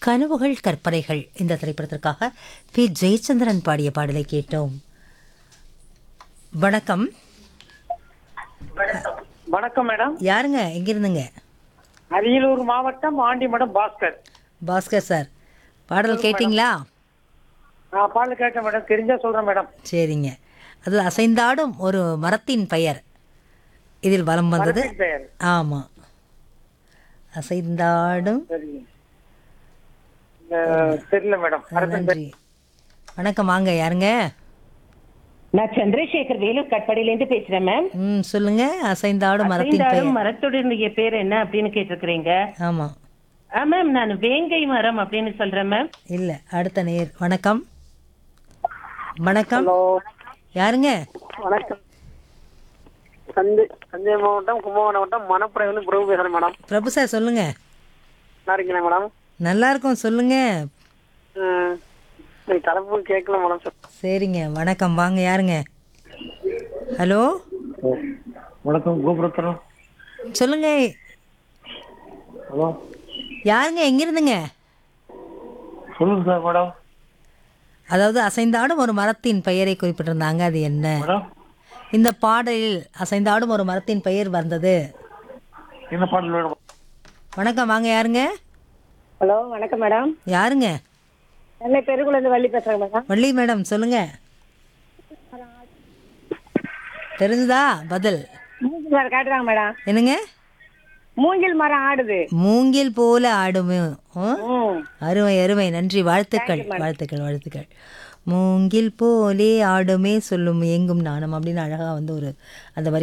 கனவுகள் கற்பனைகள் இந்த திரைப்படத்திற்காக பி ஜெயச்சந்திரன் பாடிய பாடலை கேட்டோம் வணக்கம் வணக்கம் மேடம் யாருங்க எங்கிருந்துங்க அரியலூர் மாவட்டம் ஆண்டிமடம் பாஸ்கர் பாஸ்கர் சார் பாடல் கேட்டிங்களா நான் பாடல் கேட்டேன் மேடம் தெரிஞ்சா சொல்றேன் மேடம் சரிங்க அது அசைந்தாடும் ஒரு மரத்தின் பெயர் இதில் வலம் வந்தது மரத்தின் பெயர் ஆமாம் அசைந்தாடும் சரி இந்த தெரியல மேடம் மரத்தின் பெயர் நன்றி வணக்கம் வாங்க யாருங்க நான் சந்திரசேகர் வேலூர் கட்படியிலேருந்து பேசுறேன் மேம் ம் சொல்லுங்க அசைந்தாடும் மரத்தின் பெயர் அசைந்தாடும் மரத்துடைய பேர் என்ன அப்படின்னு கேட்டிருக்கிறீங்க ஆமாம் ஆ மேம் நான் வேங்கை மரம் அப்படின்னு சொல்றேன் மேம் இல்லை அடுத்த நேர் வணக்கம் வணக்கம் ஹலோ யாருங்க வணக்கம் தஞ்சை தஞ்சை மாவட்டம் கும்பகோணம் மாவட்டம் மணப்புறை வந்து பிரபு பேசுறேன் மேடம் பிரபு சார் சொல்லுங்க நல்லா இருக்கீங்களா மேடம் நல்லா இருக்கும் சொல்லுங்க ம், நீ தலைப்பு கேட்கல மேடம் சரிங்க வணக்கம் வாங்க யாருங்க ஹலோ வணக்கம் கோபுரத்தனம் சொல்லுங்க ஹலோ யாருங்க எங்கிருந்துங்க சொல்லுங்க சார் மேடம் அதாவது அசைந்தாடும் ஒரு மரத்தின் பெயரை குறிப்பிட்டிருந்தாங்க அது என்ன மேடம் இந்த பாடலில் அசைந்தாடும் ஒரு மரத்தின் பெயர் வந்தது என்ன பாடல் வேணும் வணக்கம் வாங்க யாருங்க ஹலோ வணக்கம் மேடம் யாருங்க சென்னை பெருகுலேருந்து வள்ளி பேசுகிறேன் மேடம் வள்ளி மேடம் சொல்லுங்க தெரிஞ்சுதா பதில் மூங்கில் மரம் காட்டுறாங்க மேடம் என்னங்க மூங்கில் மரம் ஆடுது மூங்கில் போல ஆடுமே ஆ? ம் அருமை அருமை நன்றி வாழ்த்துக்கள் வாழ்த்துக்கள் வாழ்த்துக்கள் மூங்கில் போலே ஆடுமே சொல்லும் எங்கும் நாணம் அப்படின்னு அழகா வந்து ஒரு அந்த வரி